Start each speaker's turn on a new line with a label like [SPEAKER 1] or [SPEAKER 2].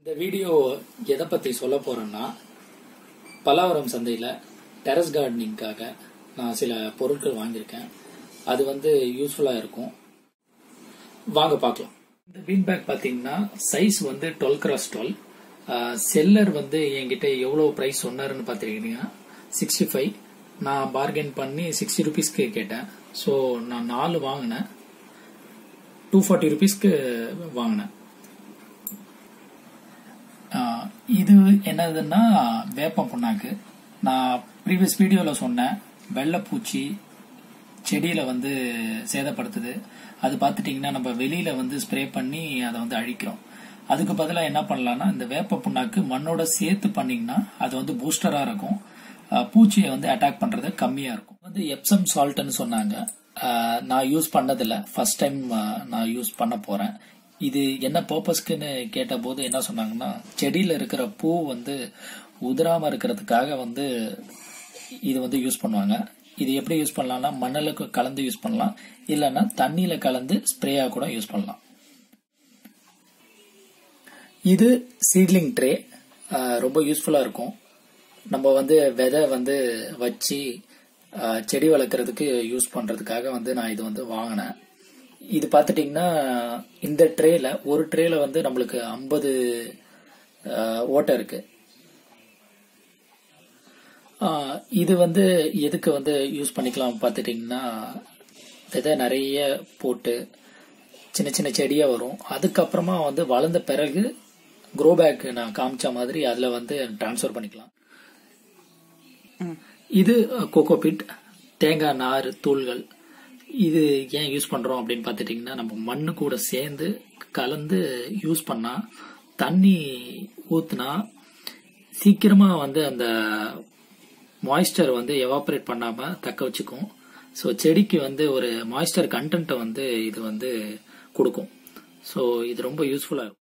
[SPEAKER 1] இந்த வீடியோ எதை பத்தி சொல்ல போறேன்னா பல்லாவரம் சந்தையில டெரஸ் கார்டனிங்காக நான் சில பொருட்கள் வாங்கியிருக்கேன் அது வந்து யூஸ்ஃபுல்லா இருக்கும் வாங்க பார்க்கலாம் இந்த பீன் பேக் பாத்தீங்கன்னா சைஸ் வந்து டுவெல் கிராஸ் டுவெல் செல்லர் வந்து என்கிட்ட எவ்வளவு பிரைஸ் சொன்னாருன்னு பாத்துருக்கீங்கன்னா சிக்ஸ்டி ஃபைவ் நான் பார்கென் பண்ணி சிக்ஸ்டி ருபீஸ்க்கு கேட்டேன் ஸோ நான் நாலு வாங்கினேன் டூ ஃபார்ட்டி ருபீஸ்க்கு வாங்கினேன் ஆஹ் இது என்னதுன்னா வேப்பம் புண்ணாக்கு நான் ப்ரீவியஸ் வீடியோவில் சொன்னேன் வெள்ளைப்பூச்சி செடியில வந்து சேதப்படுத்துது அது பார்த்துட்டிங்கன்னா நம்ம வெளியில வந்து ஸ்ப்ரே பண்ணி அதை வந்து அழிக்கிறோம் அதுக்கு பதிலாக என்ன பண்ணலாம்னா இந்த வேப்ப புண்ணாக்கு மண்ணோட சேர்த்து பண்ணீங்கன்னா அது வந்து பூஸ்டரா இருக்கும் ஆஹ் பூச்சியை வந்து அட்டாக் பண்றது கம்மியா இருக்கும் வந்து எப்சம் சால்ட்னு சொன்னாங்க ஆஹ் நான் யூஸ் பண்ணதில்ல ஃபர்ஸ்ட் டைம் நான் யூஸ் பண்ண போறேன் இது என்ன பர்பஸ்க்குன்னு கேட்டபோது என்ன சொன்னாங்கன்னா செடியில இருக்கிற பூ வந்து உதிராம இருக்கிறதுக்காக வந்து இது வந்து யூஸ் பண்ணுவாங்க இது எப்படி யூஸ் பண்ணலாம்னா மண்ணில் கலந்து யூஸ் பண்ணலாம் இல்லைன்னா தண்ணியில கலந்து ஸ்ப்ரேயா கூட யூஸ் பண்ணலாம் இது சீட்லிங் ட்ரே ரொம்ப யூஸ்ஃபுல்லா இருக்கும் நம்ம வந்து விதை வந்து வச்சு அஹ், செடி வளர்க்கறதுக்கு யூஸ் பண்றதுக்காக வந்து நான் இது வந்து வாங்கினேன் இது பார்த்துட்டிங்கன்னா இந்த ட்ரேல ஒரு ட்ரேல வந்து நம்மளுக்கு ஐம்பது ஓட்டை இருக்கு ஆஹ் இது வந்து எதுக்கு வந்து யூஸ் பண்ணிக்கலாம் பார்த்துட்டிங்கன்னா விதை நிறைய போட்டு சின்ன சின்ன செடியா வரும் அதுக்கப்புறமா வந்து வளர்ந்த பிறகு க்ரோ பேக் நான் காமிச்ச மாதிரி அதுல வந்து டிரான்ஸ்ஃபர் பண்ணிக்கலாம் இது கோகோபிட் தேங்காய் நார் தூள்கள் இது ஏன் யூஸ் பண்றோம் அப்படின்னு பார்த்துட்டிங்கன்னா நம்ம மண்ணு கூட சேர்ந்து கலந்து யூஸ் பண்ணா தண்ணி ஊத்துனா சீக்கிரமா வந்து அந்த மாய்ஸ்டர் வந்து எவாபரேட் பண்ணாம தக்க வச்சுக்கும் ஸோ செடிக்கு வந்து ஒரு மாய்ஸ்டர் கண்டென்ட்டை வந்து இது வந்து கொடுக்கும் ஸோ இது ரொம்ப யூஸ்ஃபுல்லா இருக்கும்